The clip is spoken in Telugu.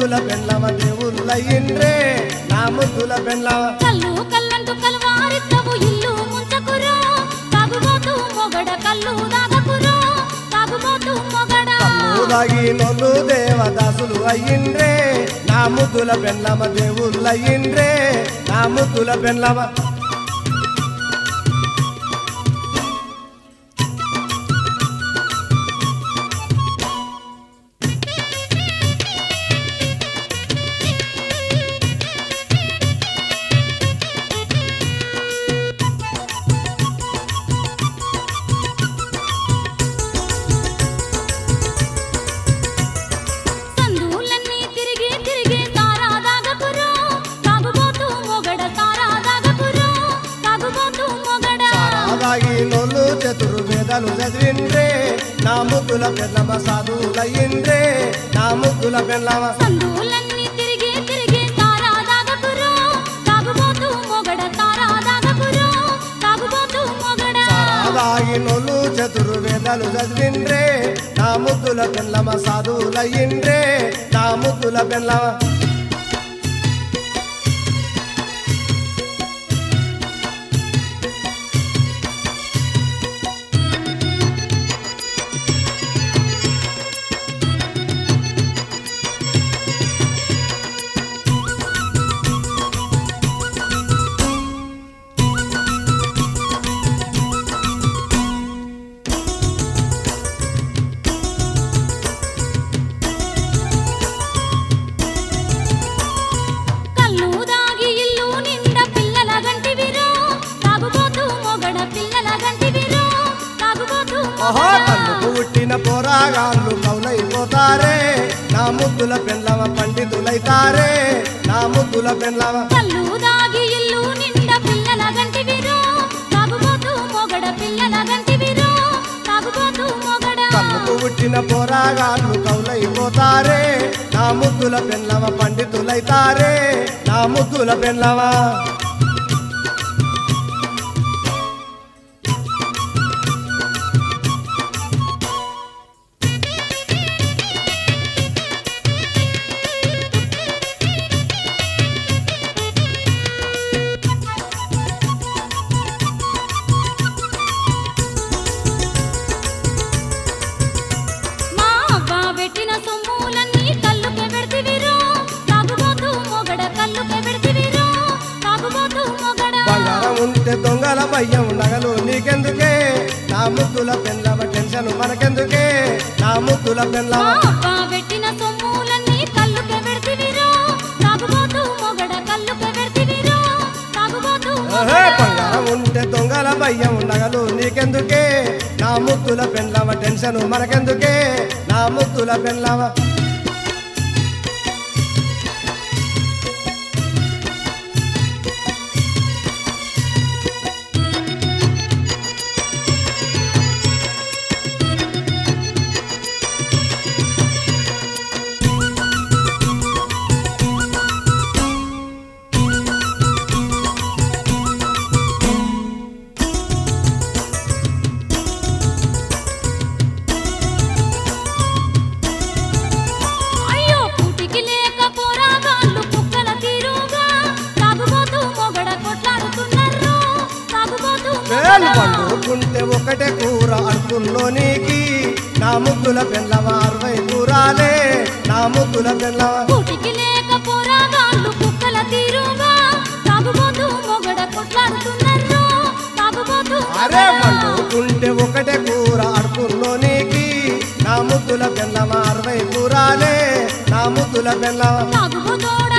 ముద్దుల బెల్లమ దేవుళ్ళయిండ్రే నా ముద్దుల బెల్లమ కల్లు కల్లంటూ కలవారిద్దవు ఇల్లు ముంచకురో తాగుబోతు మొగడ కల్లు దాగకురో తాగుబోతు మొగడ దాగి నొల్లు దేవదాసులు అయ్యిండ్రే నా ముద్దుల బెల్లమ దేవుళ్ళయిండ్రే నా ముద్దుల బెల్లమ సందులన్నీ తిరిగి తిరిగి తారా దాగకురో తాగుబోతు మొగడ తారా దాగకురో తాగుబోతు మొగడ సారాదాగి నొల్లు చతురు వేదాలు చదివిండ్రే నా ముద్దుల బెల్లమ సాధువులయ్యిండ్రే నా ముద్దుల బెల్లమ సందులన్నీ తిరిగి తిరిగి తారా దాగకురో తాగుబోతు మొగడ తారా దాగకురో తాగుబోతు మొగడ సారాదాగి నొల్లు చతురు వేదాలు చదివిండ్రే నా ముద్దుల బెల్లమ సాధువులయ్యిండ్రే నా ముద్దుల బెల్లమ కల్లు దాగి ఇల్లు నిండా పిల్లల గంటివిరో తాగుబోతు మొగడ పిల్లల గంటివిరో తాగుబోతు ఆహా మొగడ కళ్ళకు పుట్టిన పోరాగాళ్ళు కౌలైపోతారే నా ముద్దుల బెల్లమ పండితులైతారే నా ముద్దుల బెల్లమ కల్లు దాగి ఇల్లు నిండా పిల్లల గంటివిరో తాగుబోతు మొగడ పిల్లల గంటివిరో తాగుబోతు మొగడ కళ్ళకు పుట్టిన పోరాగాళ్ళు కౌలైపోతారే నా ముద్దుల బెల్లమ పండితులైతారే నా ముద్దుల బెల్లమ మా అవ్వ పెట్టిన సొమ్ములన్నీ కల్లుకే పెడితివిరో తాగుబోతు మొగడ కల్లుకే పెడితివిరో తాగుబోతు మొగడ బంగారం ఉంటే దొంగల భయం నగలు నీకెందుకే నా ముద్దుల బెల్లమ టెన్షన్ మనకెందుకే నా ముద్దుల మా బెల్లమ అవ్వ పెట్టిన సొమ్ములన్నీ కల్లుకే పెడితివిరో తాగుబోతు మొగడ కల్లుకే పెడితివిరో తాగుబోతు ఆహే, మొగడ బంగారం ఉంటే దొంగల భయం నగలు నీకెందుకే నా ముద్దుల బెల్లమ టెన్షన్ మనకెందుకే నా ముద్దుల బెల్లమ అయ్యో పూటికి లేక పోరాగాళ్ళు కుక్కల తీరుగా తాగుబోతు మొగడ కొట్లాడుతున్నారు తాగుబోతు వేలు పండుకుంటే ఒకటే కూర అడుపుల్లోనికి నా ముద్దుల బెల్లమ అరవై కూరాలే నా ముద్దుల బెల్లమ పూటికి లేక పోరాగాళ్ళు కుక్కల తీరుగా తాగుబోతు మొగడ కొట్లాడుతున్నారు తాగుబోతు అరే పండుకుంటే ఒకటే కూర అడుపుల్లోనికి నా ముద్దుల బెల్లమ అరవై కూరాలే నా ముద్దుల బెల్లమ తాగుబోతోడ